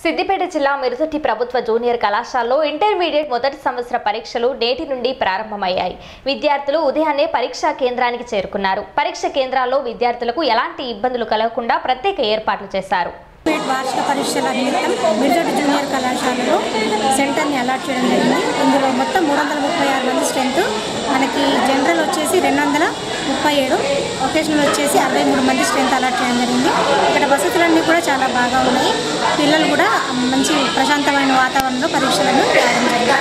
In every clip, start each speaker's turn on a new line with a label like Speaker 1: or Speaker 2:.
Speaker 1: సిద్దిపేట జిల్లా మిరుదొట్టి ప్రభుత్వ జూనియర్ కళాశాలలో ఇంటర్మీడియట్ మొదటి సంవత్సర పరీక్షలు నేటి నుండి ప్రారంభమయ్యాయి విద్యార్థులు ఉదయాన్నే పరీక్షా కేంద్రానికి చేరుకున్నారు పరీక్ష కేంద్రాల్లో విద్యార్థులకు ఎలాంటి ఇబ్బందులు కలగకుండా ప్రత్యేక ఏర్పాట్లు చేశారు
Speaker 2: ఇంటర్మీడియట్ వార్షిక పరీక్షల నిమిత్తం మిర్జోటి జూనియర్ కళాశాలలో సెంటర్ని అలాట్ చేయడం జరిగింది ఇందులో మొత్తం మూడు వందల ముప్పై ఆరు మంది స్ట్రెంత్ మనకి జనరల్ వచ్చేసి రెండు వందల ముప్పై ఏడు ఒకేషనల్ వచ్చేసి అరవై మూడు మంది స్ట్రెంత్ అలాట్ చేయడం జరిగింది ఇక్కడ వసతులన్నీ కూడా చాలా బాగా ఉన్నాయి పిల్లలు కూడా మంచి ప్రశాంతమైన వాతావరణంలో పరీక్షలను రాయడం జరిగింది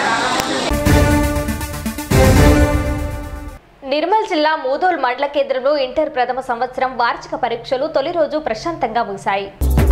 Speaker 1: నిర్మల్ జిల్లా మూదోల్ మండల కేంద్రంలో ఇంటర్ ప్రథమ సంవత్సరం వార్షిక పరీక్షలు తొలి రోజు ప్రశాంతంగా ముగిశాయి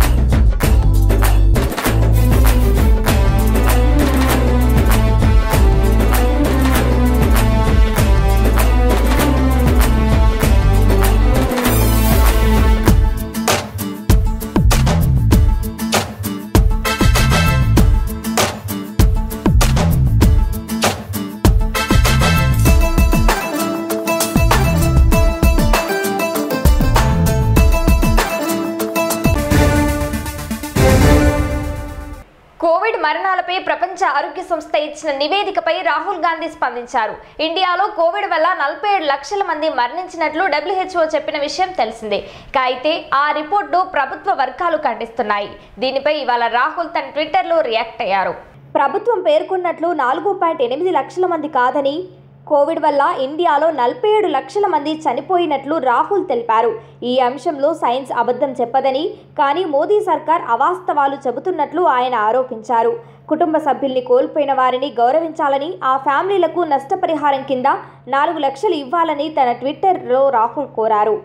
Speaker 1: కోవిడ్ మరణాలపై ప్రపంచ ఆరోగ్య సంస్థ ఇచ్చిన నివేదికపై రాహుల్ గాంధీ స్పందించారు ఇండియాలో కోవిడ్ వల్ల నలభై ఏడు లక్షల మంది మరణించినట్లు డబ్ల్యూహెచ్ఓ చెప్పిన విషయం తెలిసిందే ఇక అయితే ఆ రిపోర్టు ప్రభుత్వ వర్గాలు ఖండిస్తున్నాయి దీనిపై ఇవాళ రాహుల్ తన ట్విట్టర్లో రియాక్ట్ అయ్యారు ప్రభుత్వం పేర్కొన్నట్లు నాలుగు పాయింట్ ఎనిమిది లక్షల మంది కాదని కోవిడ్ వల్ల ఇండియాలో నలభై ఏడు లక్షల మంది చనిపోయినట్లు రాహుల్ తెలిపారు ఈ అంశంలో సైన్స్ అబద్ధం చెప్పదని కానీ మోదీ సర్కార్ అవాస్తవాలు చెబుతున్నట్లు ఆయన ఆరోపించారు కుటుంబ సభ్యుల్ని కోల్పోయిన వారిని గౌరవించాలని ఆ ఫ్యామిలీలకు నష్టపరిహారం కింద నాలుగు లక్షలు ఇవ్వాలని తన ట్విట్టర్లో రాహుల్ కోరారు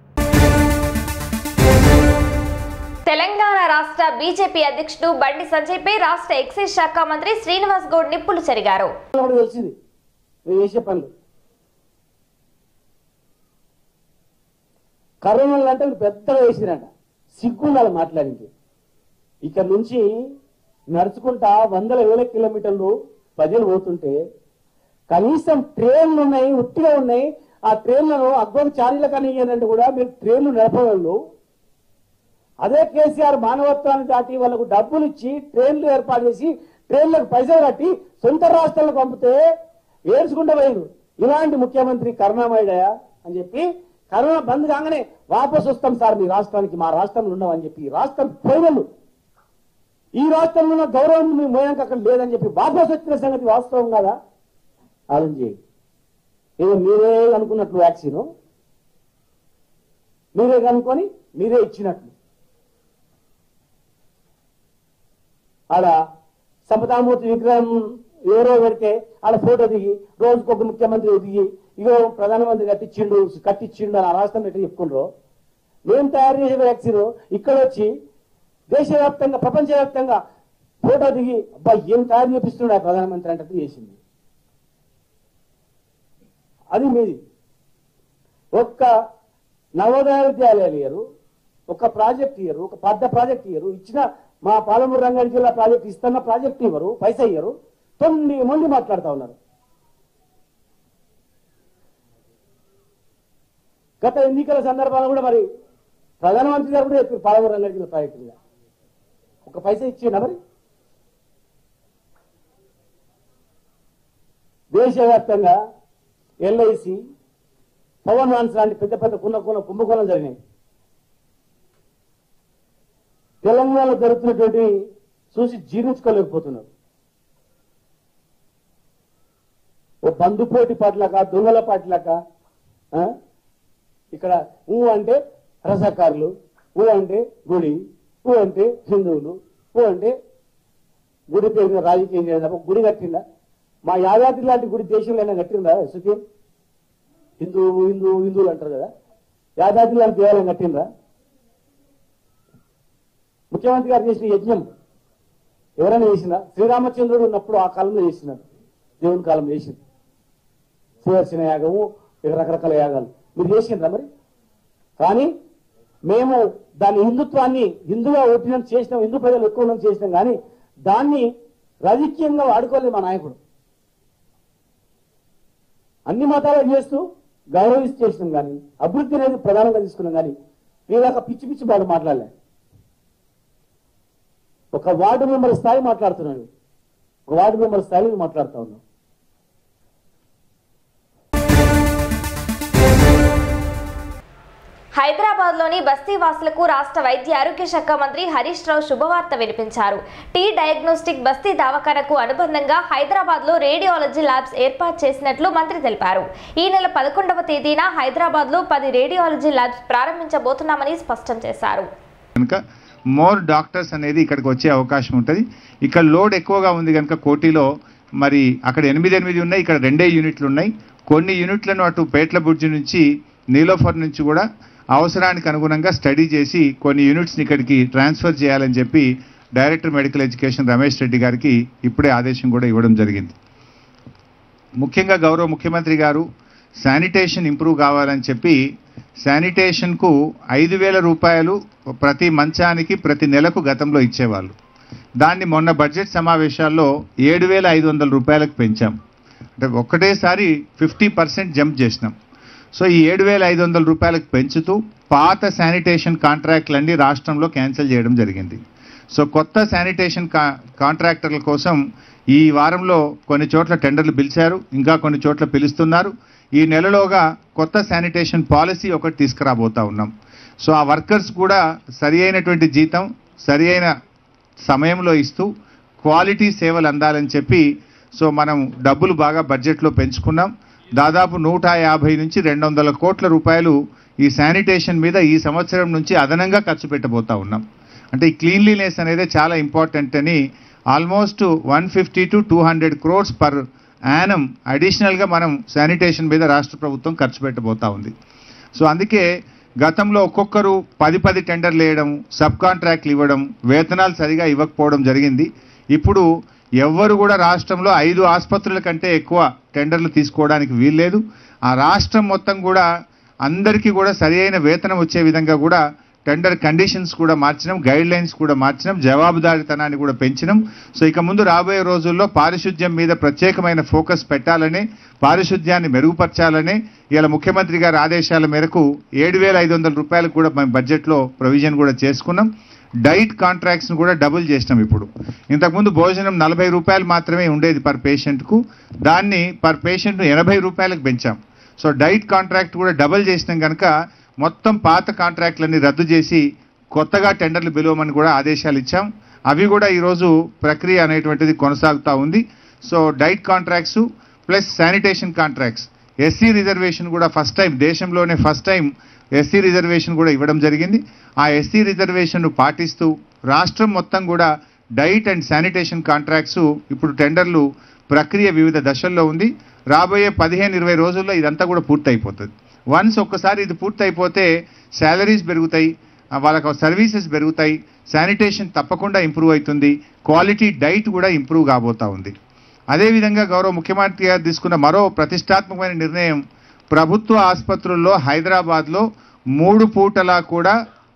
Speaker 1: తెలంగాణ రాష్ట్ర బీజేపీ అధ్యక్షుడు బండి సంజయ్పై రాష్ట్ర ఎక్సైజ్ శాఖ మంత్రి శ్రీనివాస్ గౌడ్ నిప్పులు చెరిగారు
Speaker 3: కూడా తెలిసింది మేము చేసే పనులు కరోనా అంటే వీళ్ళు పెద్దగా వేసిరంట సిగ్గుండాలి మాట్లాడింది ఇక్కడ నుంచి నడుచుకుంటా వందల వేల కిలోమీటర్లు ప్రజలు పోతుంటే కనీసం ట్రైన్లు ఉన్నాయి ఉట్టిగా ఉన్నాయి ఆ ట్రైన్లను అగ్గోని చారీల కానీ అంటే కూడా మీరు ట్రైన్లు నడపగలరు అదే కేసీఆర్ మానవత్వాన్ని దాటి వాళ్ళకు డబ్బులు ఇచ్చి ట్రైన్లు ఏర్పాటు చేసి ట్రైన్లకు పైసలు కట్టి సొంత రాష్ట్రాలకు పంపితే ఏడ్చుకుంటూ పోయిండు ఇలాంటి ముఖ్యమంత్రి కరుణామయుడయా అని చెప్పి కరోనా బంద్ కాగానే వాపసు వస్తాం సార్ మీ రాష్ట్రానికి మా రాష్ట్రంలో ఉన్నామని చెప్పి ఈ రాష్ట్రం పోయినలు ఈ రాష్ట్రంలో ఉన్న గౌరవం మేము పోయాక అక్కడ లేదని చెప్పి వాపసు వచ్చిన సంగతి వాస్తవం కాదా ఆలోచన చేయండి ఏదో మీరే అనుకున్నట్లు వ్యాక్సిన్ మీరే కనుక్కొని మీరే ఇచ్చినట్లు ఆడ సమతామూర్తి విగ్రహం ఎవరో పెడితే ఆడ ఫోటో దిగి రోజుకొక ముఖ్యమంత్రి దిగి ఇగో ప్రధానమంత్రి కట్టించిండు కట్టించిండు అని ఆ రాష్ట్రం ఎట్లా చెప్పుకుండ్రో మేము తయారు చేసే వ్యాక్సిన్ ఇక్కడ వచ్చి దేశవ్యాప్తంగా ప్రపంచవ్యాప్తంగా ఫోటో దిగి అబ్బా ఏం తయారు చేపిస్తున్నాడు ఆ ప్రధానమంత్రి అంటే చేసింది అది మీది ఒక్క నవోదయ విద్యాలయాలు ఇయ్యరు ఒక ప్రాజెక్ట్ ఇయ్యరు ఒక పెద్ద ప్రాజెక్ట్ ఇయ్యరు ఇచ్చిన మా పాలమూరు రంగారెడ్డి జిల్లా ప్రాజెక్ట్ ఇస్తున్న ప్రాజెక్ట్ ఇవ్వరు పైసా ఇయ్యరు తొమ్మిది మంది మాట్లాడుతా ఉన్నారు గత ఎన్నికల సందర్భాల్లో కూడా మరి ప్రధానమంత్రి గారు కూడా చెప్పారు పాలమూరు రంగారెడ్డి జిల్లా ప్రాజెక్ట్ మీద ఒక పైసా ఇచ్చిండా మరి దేశవ్యాప్తంగా ఎల్ఐసి పవన్ వాన్స్ లాంటి పెద్ద పెద్ద కున్న కున్న కుంభకోణం జరిగినాయి తెలంగాణలో జరుగుతున్నటువంటి చూసి జీర్ణించుకోలేకపోతున్నారు ఓ బంధుపోటి పాటలాక దొంగల పాటలాక ఆ? ఇక్కడ ఊ అంటే రసకారులు ఊ అంటే గుడి ఊ అంటే హిందువులు ఊ అంటే గుడి పేరు మీద రాజకీయం చేయడం తప్ప గుడి కట్టిందా మా యాదాద్రి లాంటి గుడి దేశంలో అయినా కట్టిందా సుఖీం హిందూ హిందూ హిందువులు అంటారు కదా యాదాద్రి లాంటి దేవాలయం కట్టిందా ముఖ్యమంత్రి గారు చేసిన యజ్ఞం ఎవరైనా చేసినా శ్రీరామచంద్రుడు ఉన్నప్పుడు ఆ కాలంలో చేసినారు దేవుని కాలంలో చేసింది సుదర్శన యాగము ఇక రకరకాల యాగాలు మీరు చేసిండ్రా మరి కానీ మేము దాని హిందుత్వాన్ని హిందువుగా ఓటినం చేసినాం హిందూ ప్రజలు ఎక్కువ ఉన్నది చేసినాం కానీ దాన్ని రాజకీయంగా వాడుకోలేదు మా నాయకుడు అన్ని మతాలు చేస్తూ గౌరవిస్తూ చేసినాం కానీ అభివృద్ధి అనేది ప్రధానంగా తీసుకున్నాం కానీ వీళ్ళక పిచ్చి పిచ్చి బాగా మాట్లాడలే ఒక వార్డు మెంబర్ స్థాయి మాట్లాడుతున్నాడు ఒక వార్డు మెంబర్ స్థాయిలో మాట్లాడుతా ఉన్నాం
Speaker 1: హైదరాబాద్ లోని బస్తీ వాసులకు రాష్ట్ర వైద్య ఆరోగ్య శాఖ మంత్రి హరీష్ రావు శుభవార్త వినిపించారు టీ డయాగ్నోస్టిక్ బస్తీ దవాఖానకు అనుబంధంగా హైదరాబాద్ లో రేడియాలజీ ల్యాబ్స్ ఏర్పాటు చేసినట్లు మంత్రి తెలిపారు ఈ నెల పదకొండవ తేదీన హైదరాబాద్ లో పది రేడియాలజీ ల్యాబ్స్ ప్రారంభించబోతున్నామని స్పష్టం చేశారు
Speaker 4: కనుక మోర్ డాక్టర్స్ అనేది ఇక్కడికి వచ్చే అవకాశం ఉంటుంది ఇక్కడ లోడ్ ఎక్కువగా ఉంది కనుక కోటిలో మరి అక్కడ ఎనిమిది ఎనిమిది ఉన్నాయి ఇక్కడ రెండే యూనిట్లు ఉన్నాయి కొన్ని యూనిట్లను అటు పేట్ల బుర్జి నుంచి నీలోఫర్ నుంచి కూడా అవసరానికి అనుగుణంగా స్టడీ చేసి కొన్ని యూనిట్స్ని ఇక్కడికి ట్రాన్స్ఫర్ చేయాలని చెప్పి director medical education Ramesh Reddy గారికి ఇప్పుడే ఆదేశం కూడా ఇవ్వడం జరిగింది ముఖ్యంగా గౌరవ ముఖ్యమంత్రి గారు శానిటేషన్ ఇంప్రూవ్ కావాలని చెప్పి శానిటేషన్కు ఐదు వేల రూపాయలు ప్రతి మంచానికి ప్రతి నెలకు గతంలో ఇచ్చేవాళ్ళు దాన్ని మొన్న బడ్జెట్ సమావేశాల్లో ఏడు వేల ఐదు వందల రూపాయలకు పెంచాం అంటే ఒక్కటేసారి ఫిఫ్టీ పర్సెంట్ జంప్ చేసినాం సో ఈ ఏడు వేల ఐదు వందల రూపాయలకు పెంచుతూ పాత శానిటేషన్ కాంట్రాక్ట్లన్నీ రాష్ట్రంలో క్యాన్సిల్ చేయడం జరిగింది సో కొత్త శానిటేషన్ కా కాంట్రాక్టర్ల కోసం ఈ వారంలో కొన్ని చోట్ల టెండర్లు పిలిచారు ఇంకా కొన్ని చోట్ల పిలుస్తున్నారు ఈ నెలలోగా కొత్త శానిటేషన్ పాలసీ ఒకటి తీసుకురాబోతా ఉన్నాం సో ఆ వర్కర్స్ కూడా సరి అయినటువంటి జీతం సరి అయిన సమయంలో ఇస్తూ క్వాలిటీ సేవలు అందాలని చెప్పి సో మనం డబ్బులు బాగా బడ్జెట్లో పెంచుకున్నాం దాదాపు నూట యాభై నుంచి రెండు వందల కోట్ల రూపాయలు ఈ శానిటేషన్ మీద ఈ సంవత్సరం నుంచి అదనంగా ఖర్చు పెట్టబోతా ఉన్నాం అంటే ఈ క్లీన్లీనెస్ అనేది చాలా ఇంపార్టెంట్ అని almost one fifty to two hundred crores per annum అడిషనల్గా మనం శానిటేషన్ మీద రాష్ట్ర ప్రభుత్వం ఖర్చు పెట్టబోతా ఉంది సో అందుకే గతంలో ఒక్కొక్కరు పది పది టెండర్లు వేయడం సబ్ కాంట్రాక్ట్లు ఇవ్వడం వేతనాలు సరిగా ఇవ్వకపోవడం జరిగింది ఇప్పుడు ఎవ్వరు కూడా రాష్ట్రంలో ఐదు ఆసుపత్రుల కంటే ఎక్కువ టెండర్లు తీసుకోవడానికి వీల్లేదు ఆ రాష్ట్రం మొత్తం కూడా అందరికీ కూడా సరి అయిన వేతనం వచ్చే విధంగా కూడా టెండర్ కండిషన్స్ కూడా మార్చినాం గైడ్ లైన్స్ కూడా మార్చినాం జవాబుదారీతనాన్ని కూడా పెంచినాం సో ఇక ముందు రాబోయే రోజుల్లో పారిశుద్ధ్యం మీద ప్రత్యేకమైన ఫోకస్ పెట్టాలని పారిశుద్ధ్యాన్ని మెరుగుపరచాలని ఇలా ముఖ్యమంత్రి గారి ఆదేశాల మేరకు ఏడు వేల ఐదు వందల రూపాయలకు కూడా మేము బడ్జెట్లో ప్రొవిజన్ కూడా చేసుకున్నాం డైట్ కాంట్రాక్ట్స్ను కూడా డబుల్ చేసినాం ఇప్పుడు ఇంతకుముందు భోజనం నలభై రూపాయలు మాత్రమే ఉండేది పర్ పేషెంట్కు దాన్ని పర్ పేషెంట్ను ఎనభై రూపాయలకు పెంచాం సో డైట్ కాంట్రాక్ట్ కూడా డబుల్ చేసినాం కనుక మొత్తం పాత కాంట్రాక్ట్లన్నీ రద్దు చేసి కొత్తగా టెండర్లు పిలవమని కూడా ఆదేశాలు ఇచ్చాం అవి కూడా ఈరోజు ప్రక్రియ అనేటువంటిది కొనసాగుతూ ఉంది so diet contracts plus sanitation contracts SC reservation కూడా ఫస్ట్ టైం దేశంలోనే ఫస్ట్ టైం ఎస్సీ రిజర్వేషన్ కూడా ఇవ్వడం జరిగింది ఆ ఎస్సీ రిజర్వేషన్ను పాటిస్తూ రాష్ట్రం మొత్తం కూడా డైట్ అండ్ శానిటేషన్ కాంట్రాక్ట్స్ ఇప్పుడు టెండర్లు ప్రక్రియ వివిధ దశల్లో ఉంది రాబోయే పదిహేను ఇరవై రోజుల్లో ఇదంతా కూడా పూర్తయిపోతుంది వన్స్ ఒక్కసారి ఇది పూర్తయిపోతే శాలరీస్ పెరుగుతాయి ఆ వాళ్ళకు సర్వీసెస్ పెరుగుతాయి శానిటేషన్ తప్పకుండా ఇంప్రూవ్ అవుతుంది క్వాలిటీ డైట్ కూడా ఇంప్రూవ్ కాబోతా ఉంది అదేవిధంగా గౌరవ ముఖ్యమంత్రి గారు తీసుకున్న మరో ప్రతిష్టాత్మకమైన నిర్ణయం ప్రభుత్వ ఆసుపత్రుల్లో హైదరాబాద్లో మూడు పూటలా కూడా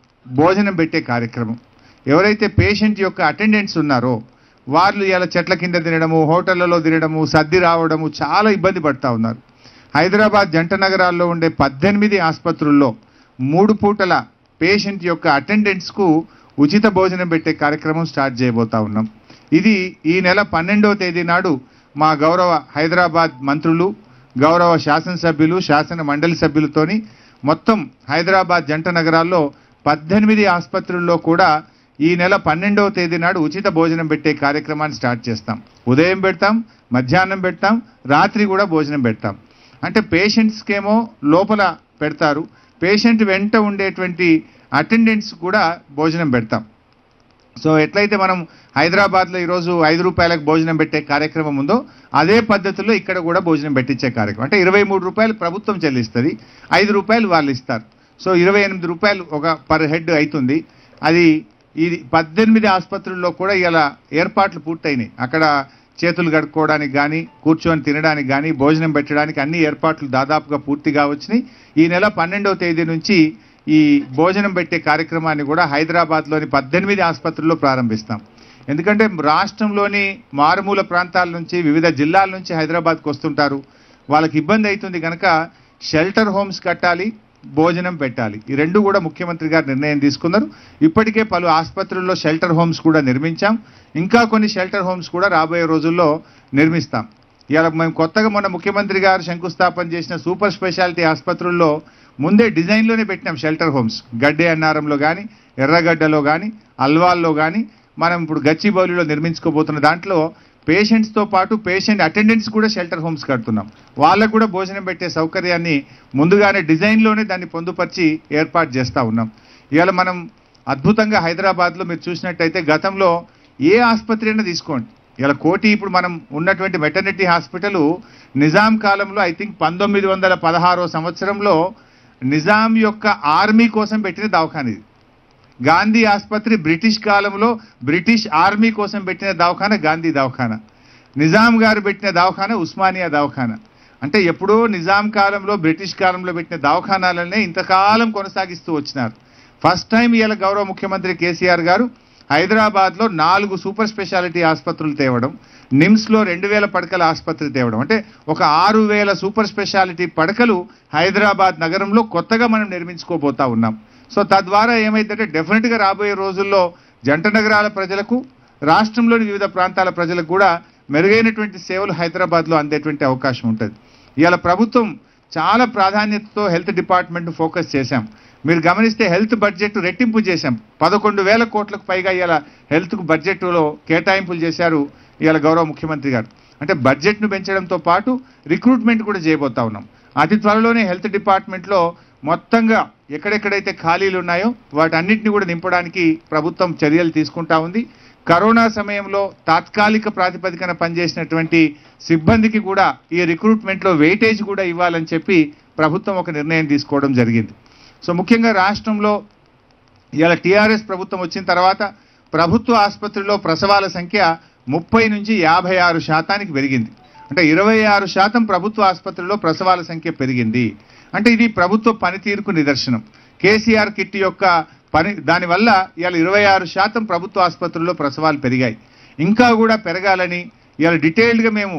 Speaker 4: భోజనం పెట్టే కార్యక్రమం ఎవరైతే పేషెంట్ యొక్క అటెండెంట్స్ ఉన్నారో వాళ్ళు ఇలా చెట్ల కింద తినడము హోటళ్లలో తినడము సర్ది రావడము చాలా ఇబ్బంది పడతా ఉన్నారు హైదరాబాద్ జంట నగరాల్లో ఉండే పద్దెనిమిది ఆసుపత్రుల్లో మూడు పూటల పేషెంట్ యొక్క అటెండెంట్స్కు ఉచిత భోజనం పెట్టే కార్యక్రమం స్టార్ట్ చేయబోతా ఉన్నాం ఇది ఈ నెల పన్నెండవ తేదీ నాడు మా గౌరవ హైదరాబాద్ మంత్రులు గౌరవ శాసనసభ్యులు శాసన మండలి సభ్యులతోని మొత్తం హైదరాబాద్ జంట నగరాల్లో పద్దెనిమిది ఆసుపత్రుల్లో కూడా ఈ నెల పన్నెండవ తేదీ నాడు ఉచిత భోజనం పెట్టే కార్యక్రమాన్ని స్టార్ట్ చేస్తాం ఉదయం పెడతాం మధ్యాహ్నం పెడతాం రాత్రి కూడా భోజనం పెడతాం అంటే పేషెంట్స్కేమో లోపల పెడతారు పేషెంట్ వెంట ఉండేటువంటి అటెండెంట్స్ కూడా భోజనం పెడతాం సో ఎట్లయితే మనం హైదరాబాద్లో ఈరోజు ఐదు రూపాయలకు భోజనం పెట్టే కార్యక్రమం ఉందో అదే పద్ధతిలో ఇక్కడ కూడా భోజనం పెట్టించే కార్యక్రమం అంటే ఇరవై మూడు రూపాయలు ప్రభుత్వం చెల్లిస్తుంది ఐదు రూపాయలు వాళ్ళు ఇస్తారు సో ఇరవై ఎనిమిది రూపాయలు ఒక పర్ హెడ్ అవుతుంది అది ఇది పద్దెనిమిది ఆసుపత్రుల్లో కూడా ఇలా ఏర్పాట్లు పూర్తయినాయి అక్కడ చేతులు కడుక్కోవడానికి కానీ కూర్చొని తినడానికి కానీ భోజనం పెట్టడానికి అన్ని ఏర్పాట్లు దాదాపుగా పూర్తిగా వచ్చినాయి ఈ నెల పన్నెండవ తేదీ నుంచి ఈ భోజనం పెట్టే కార్యక్రమాన్ని కూడా హైదరాబాద్లోని పద్దెనిమిది ఆసుపత్రుల్లో ప్రారంభిస్తాం ఎందుకంటే రాష్ట్రంలోని మారుమూల ప్రాంతాల నుంచి వివిధ జిల్లాల నుంచి హైదరాబాద్కు వస్తుంటారు వాళ్ళకి ఇబ్బంది అవుతుంది కనుక షెల్టర్ హోమ్స్ కట్టాలి భోజనం పెట్టాలి ఈ రెండు కూడా ముఖ్యమంత్రి గారు నిర్ణయం తీసుకున్నారు ఇప్పటికే పలు ఆసుపత్రుల్లో షెల్టర్ హోమ్స్ కూడా నిర్మించాం ఇంకా కొన్ని షెల్టర్ హోమ్స్ కూడా రాబోయే రోజుల్లో నిర్మిస్తాం ఇవాళ మేము కొత్తగా మొన్న ముఖ్యమంత్రి గారు శంకుస్థాపన చేసిన సూపర్ స్పెషాలిటీ ఆసుపత్రుల్లో ముందే డిజైన్లోనే పెట్టినాం షెల్టర్ హోమ్స్ గడ్డే అన్నారంలో కానీ ఎర్రగడ్డలో కానీ అల్వాల్లో కానీ మనం ఇప్పుడు గచ్చిబౌలిలో నిర్మించుకోబోతున్న దాంట్లో పేషెంట్స్తో పాటు పేషెంట్ అటెండెంట్స్ కూడా షెల్టర్ హోమ్స్ కడుతున్నాం వాళ్ళకు కూడా భోజనం పెట్టే సౌకర్యాన్ని ముందుగానే డిజైన్లోనే దాన్ని పొందుపరిచి ఏర్పాటు చేస్తూ ఉన్నాం ఇవాళ మనం అద్భుతంగా హైదరాబాద్లో మీరు చూసినట్టయితే గతంలో ఏ ఆసుపత్రి అయినా తీసుకోండి ఇలా కోటి ఇప్పుడు మనం ఉన్నటువంటి మెటర్నిటీ హాస్పిటల్ నిజాం కాలంలో ఐ థింక్ పంతొమ్మిది వందల పదహారో సంవత్సరంలో నిజాం యొక్క ఆర్మీ కోసం పెట్టిన దవాఖాన ఇది గాంధీ ఆసుపత్రి బ్రిటిష్ కాలంలో బ్రిటిష్ ఆర్మీ కోసం పెట్టిన దవాఖాన గాంధీ దవాఖాన నిజాం గారు పెట్టిన దవాఖాన ఉస్మానియా దవాఖాన అంటే ఎప్పుడో నిజాం కాలంలో బ్రిటిష్ కాలంలో పెట్టిన దవాఖానాలనే ఇంతకాలం కొనసాగిస్తూ వచ్చినారు ఫస్ట్ టైం ఇవాళ గౌరవ ముఖ్యమంత్రి కేసీఆర్ గారు హైదరాబాద్లో నాలుగు సూపర్ స్పెషాలిటీ ఆసుపత్రులు తేవడం నిమ్స్లో రెండు వేల పడకల ఆసుపత్రి తేవడం అంటే ఒక ఆరు వేల సూపర్ స్పెషాలిటీ పడకలు హైదరాబాద్ నగరంలో కొత్తగా మనం నిర్మించుకోబోతా ఉన్నాం సో తద్వారా ఏమైందంటే డెఫినెట్గా రాబోయే రోజుల్లో జంట నగరాల ప్రజలకు రాష్ట్రంలోని వివిధ ప్రాంతాల ప్రజలకు కూడా మెరుగైనటువంటి సేవలు హైదరాబాద్లో అందేటువంటి అవకాశం ఉంటుంది ఇవాళ ప్రభుత్వం చాలా ప్రాధాన్యతతో హెల్త్ డిపార్ట్మెంట్ ఫోకస్ చేశాం మీరు గమనిస్తే హెల్త్ బడ్జెట్ రెట్టింపు చేశాం పదకొండు వేల కోట్లకు పైగా ఇవాళ హెల్త్కు బడ్జెట్లో కేటాయింపులు చేశారు ఇవాళ గౌరవ ముఖ్యమంత్రి గారు అంటే బడ్జెట్ను పెంచడంతో పాటు రిక్రూట్మెంట్ కూడా చేయబోతా ఉన్నాం అతి త్వరలోనే హెల్త్ డిపార్ట్మెంట్లో మొత్తంగా ఎక్కడెక్కడైతే ఖాళీలు ఉన్నాయో వాటన్నిటిని కూడా నింపడానికి ప్రభుత్వం చర్యలు తీసుకుంటా ఉంది కరోనా సమయంలో తాత్కాలిక ప్రాతిపదికన పనిచేసినటువంటి సిబ్బందికి కూడా ఈ రిక్రూట్మెంట్లో వెయిటేజ్ కూడా ఇవ్వాలని చెప్పి ప్రభుత్వం ఒక నిర్ణయం తీసుకోవడం జరిగింది సో ముఖ్యంగా రాష్ట్రంలో ఇలా టీఆర్ఎస్ ప్రభుత్వం వచ్చిన తర్వాత ప్రభుత్వ ఆసుపత్రిలో ప్రసవాల సంఖ్య ముప్పై నుంచి యాభై ఆరు శాతానికి పెరిగింది అంటే ఇరవై ఆరు శాతం ప్రభుత్వ ఆసుపత్రిలో ప్రసవాల సంఖ్య పెరిగింది అంటే ఇది ప్రభుత్వ పనితీరుకు నిదర్శనం కేసీఆర్ కిట్ యొక్క పని దానివల్ల ఇవాళ ఇరవై ఆరు శాతం ప్రభుత్వ ఆసుపత్రుల్లో ప్రసవాలు పెరిగాయి ఇంకా కూడా పెరగాలని ఇవాళ డీటెయిల్డ్గా మేము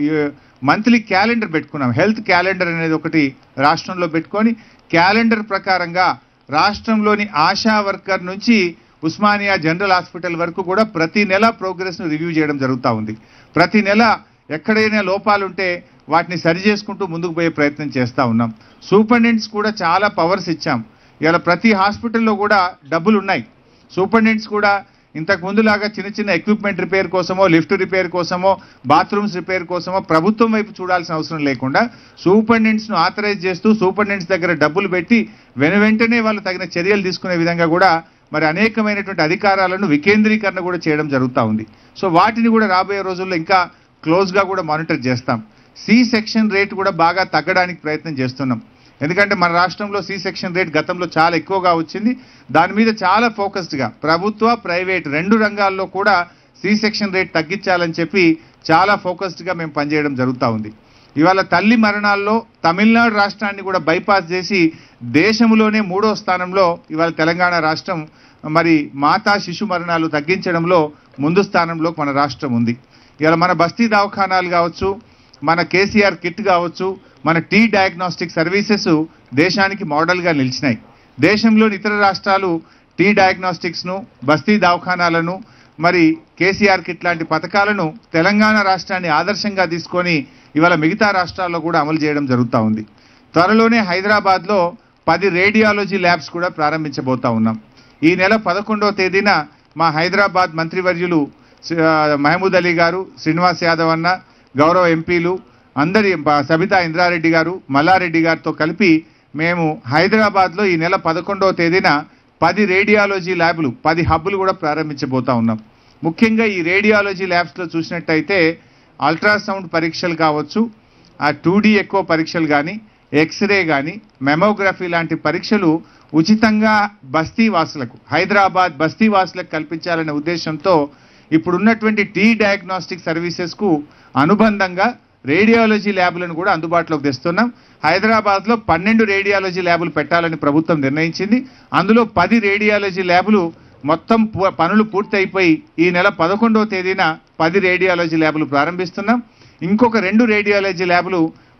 Speaker 4: మంత్లీ క్యాలెండర్ పెట్టుకున్నాం హెల్త్ క్యాలెండర్ అనేది ఒకటి రాష్ట్రంలో పెట్టుకొని క్యాలెండర్ ప్రకారంగా రాష్ట్రంలోని ఆశా వర్కర్ నుంచి ఉస్మానియా జనరల్ హాస్పిటల్ వరకు కూడా ప్రతి నెల ప్రోగ్రెస్ను రివ్యూ చేయడం జరుగుతూ ఉంది ప్రతి నెల ఎక్కడైనా లోపాలు ఉంటే వాటిని సరి చేసుకుంటూ ముందుకు పోయే ప్రయత్నం చేస్తూ ఉన్నాం సూపరింటెండెంట్స్ కూడా చాలా పవర్స్ ఇచ్చాం ఇలా ప్రతి హాస్పిటల్లో కూడా డబ్బులు ఉన్నాయి సూపరింటెండెంట్స్ కూడా ఇంతకు ముందులాగా చిన్న చిన్న ఎక్విప్మెంట్ రిపేర్ కోసమో లిఫ్ట్ రిపేర్ కోసమో బాత్రూమ్స్ రిపేర్ కోసమో ప్రభుత్వం వైపు చూడాల్సిన అవసరం లేకుండా సూపరింటెండెంట్స్ను ఆథరైజ్ చేస్తూ సూపరింటెండెంట్స్ దగ్గర డబ్బులు పెట్టి వెను వెంటనే వాళ్ళు తగిన చర్యలు తీసుకునే విధంగా కూడా మరి అనేకమైనటువంటి అధికారాలను వికేంద్రీకరణ కూడా చేయడం జరుగుతూ ఉంది సో వాటిని కూడా రాబోయే రోజుల్లో ఇంకా క్లోజ్గా కూడా మానిటర్ చేస్తాం సి సెక్షన్ రేట్ కూడా బాగా తగ్గడానికి ప్రయత్నం చేస్తున్నాం ఎందుకంటే మన రాష్ట్రంలో సి సెక్షన్ రేట్ గతంలో చాలా ఎక్కువగా వచ్చింది దాని మీద చాలా ఫోకస్డ్గా ప్రభుత్వ ప్రైవేట్ రెండు రంగాల్లో కూడా సి సెక్షన్ రేట్ తగ్గించాలని చెప్పి చాలా ఫోకస్డ్గా మేము పనిచేయడం జరుగుతూ ఉంది ఇవాళ తల్లి మరణాల్లో తమిళనాడు రాష్ట్రాన్ని కూడా బైపాస్ చేసి దేశంలోనే మూడో స్థానంలో ఇవాళ తెలంగాణ రాష్ట్రం మరి మాతా శిశు మరణాలు తగ్గించడంలో ముందు స్థానంలో మన రాష్ట్రం ఉంది ఇవాళ మన బస్తీ దవాఖానాలు కావచ్చు మన కేసీఆర్ కిట్ కావచ్చు మన టీ డయాగ్నోస్టిక్ సర్వీసెస్ దేశానికి మోడల్గా నిలిచినాయి దేశంలోని ఇతర రాష్ట్రాలు టీ డయాగ్నోస్టిక్స్ను బస్తీ దవాఖానాలను మరి కేసీఆర్ కిట్ లాంటి పథకాలను తెలంగాణ రాష్ట్రాన్ని ఆదర్శంగా తీసుకొని ఇవాళ మిగతా రాష్ట్రాల్లో కూడా అమలు చేయడం జరుగుతూ ఉంది త్వరలోనే హైదరాబాద్లో పది రేడియాలజీ ల్యాబ్స్ కూడా ప్రారంభించబోతా ఉన్నాం ఈ నెల పదకొండవ తేదీన మా హైదరాబాద్ మంత్రివర్యులు శ్రీ- ఆ, మహమూద్ అలీ గారు శ్రీనివాస్ యాదవ్ అన్న గౌరవ ఎంపీలు అందరి బ- సబితా ఇంద్రారెడ్డి గారు మల్లారెడ్డి గారితో కలిపి మేము హైదరాబాద్లో ఈ నెల పదకొండవ తేదీన పది రేడియాలజీ ల్యాబ్లు పది హబ్బులు కూడా ప్రారంభించబోతా ఉన్నాం ముఖ్యంగా ఈ రేడియాలజీ ల్యాబ్స్లో చూసినట్టయితే అల్ట్రాసౌండ్ పరీక్షలు కావచ్చు ఆ టూ ఎక్కువ పరీక్షలు కానీ ఎక్స్రే కానీ మెమోగ్రఫీ లాంటి పరీక్షలు ఉచితంగా బస్తీ వాసులకు హైదరాబాద్ బస్తీ వాసులకు కల్పించాలనే ఉద్దేశంతో ఇప్పుడున్నటువంటి టీ డయాగ్నోస్టిక్ సర్వీసెస్కు అనుబంధంగా రేడియాలజీ ల్యాబ్లను కూడా అందుబాటులోకి తెస్తున్నాం హైదరాబాద్లో పన్నెండు రేడియాలజీ ల్యాబులు పెట్టాలని ప్రభుత్వం నిర్ణయించింది అందులో పది రేడియాలజీ ల్యాబులు మొత్తం పు- పనులు పూర్తయిపోయి ఈ నెల పదకొండవ తేదీన పది రేడియాలజీ ల్యాబులు ప్రారంభిస్తున్నాం ఇంకొక రెండు రేడియాలజీ ల్యాబులు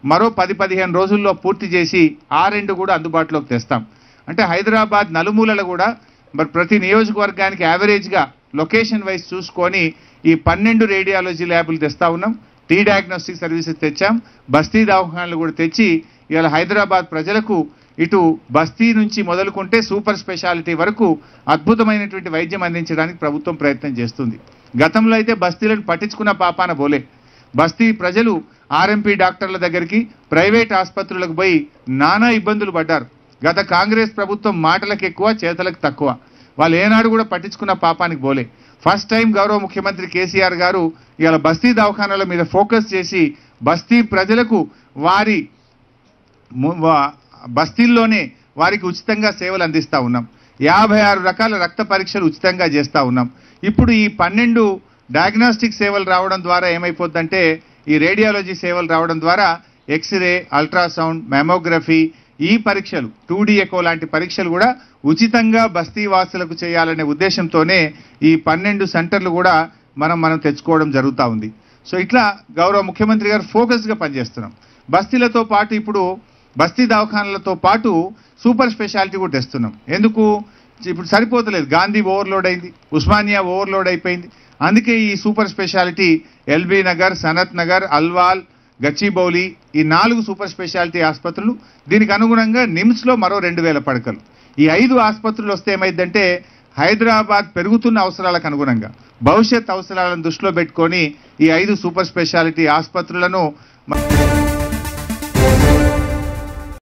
Speaker 4: మరో పది పదిహేను రోజుల్లో పూర్తి చేసి ఆ రెండు కూడా అందుబాటులోకి తెస్తాం అంటే హైదరాబాద్ నలుమూలలు కూడా మరి ప్రతి నియోజకవర్గానికి యావరేజ్గా లొకేషన్ వైజ్ చూసుకొని ఈ పన్నెండు రేడియాలజీ ల్యాబులు తెస్తా ఉన్నాం టీ డయాగ్నోస్టిక్ సర్వీసెస్ తెచ్చాం బస్తీ దవాఖానాలు కూడా తెచ్చి ఇవాళ హైదరాబాద్ ప్రజలకు ఇటు బస్తీ నుంచి మొదలుకుంటే సూపర్ స్పెషాలిటీ వరకు అద్భుతమైనటువంటి వైద్యం అందించడానికి ప్రభుత్వం ప్రయత్నం చేస్తుంది గతంలో అయితే బస్తీలను పట్టించుకున్న పాపాన బోలే బస్తీ ప్రజలు ఆర్ఎంపీ డాక్టర్ల దగ్గరికి ప్రైవేట్ ఆసుపత్రులకు పోయి నానా ఇబ్బందులు పడ్డారు గత కాంగ్రెస్ ప్రభుత్వం మాటలకు ఎక్కువ చేతలకు తక్కువ వాళ్ళు ఏనాడు కూడా పట్టించుకున్న పాపానికి పోలే ఫస్ట్ టైం గౌరవ ముఖ్యమంత్రి కేసీఆర్ గారు ఇవాళ బస్తీ దవాఖానాల మీద ఫోకస్ చేసి బస్తీ ప్రజలకు వారి ము- వా- బస్తీల్లోనే వారికి ఉచితంగా సేవలు అందిస్తూ ఉన్నాం యాభై ఆరు రకాల రక్త పరీక్షలు ఉచితంగా చేస్తూ ఉన్నాం ఇప్పుడు ఈ పన్నెండు డయాగ్నోస్టిక్ సేవలు రావడం ద్వారా ఏమైపోద్దంటే ఈ రేడియాలజీ సేవలు రావడం ద్వారా ఎక్స్రే అల్ట్రాసౌండ్ మెమోగ్రఫీ ఈ పరీక్షలు టూ ఎకో లాంటి పరీక్షలు కూడా ఉచితంగా బస్తీ వాసులకు చేయాలనే ఉద్దేశంతోనే ఈ పన్నెండు సెంటర్లు కూడా మనం మనం తెచ్చుకోవడం జరుగుతూ ఉంది సో ఇట్లా గౌరవ ముఖ్యమంత్రి గారు ఫోకస్గా పనిచేస్తున్నాం బస్తీలతో పాటు ఇప్పుడు బస్తీ దవాఖానాలతో పాటు సూపర్ స్పెషాలిటీ కూడా తెస్తున్నాం ఎందుకు ఇప్పుడు సరిపోతలేదు గాంధీ ఓవర్లోడ్ అయింది ఉస్మానియా ఓవర్లోడ్ అయిపోయింది అందుకే ఈ super speciality LB Nagar Sanath Nagar Alwal Gachibowli ఈ నాలుగు సూపర్ స్పెషాలిటీ ఆసుపత్రులు దీనికి అనుగుణంగా నిమ్స్లో మరో రెండు వేల పడకలు ఈ ఐదు ఆసుపత్రులు వస్తే ఏమైందంటే హైదరాబాద్ పెరుగుతున్న అవసరాలకు అనుగుణంగా భవిష్యత్ అవసరాలను దృష్టిలో పెట్టుకొని ఈ ఐదు సూపర్ స్పెషాలిటీ ఆసుపత్రులను మ-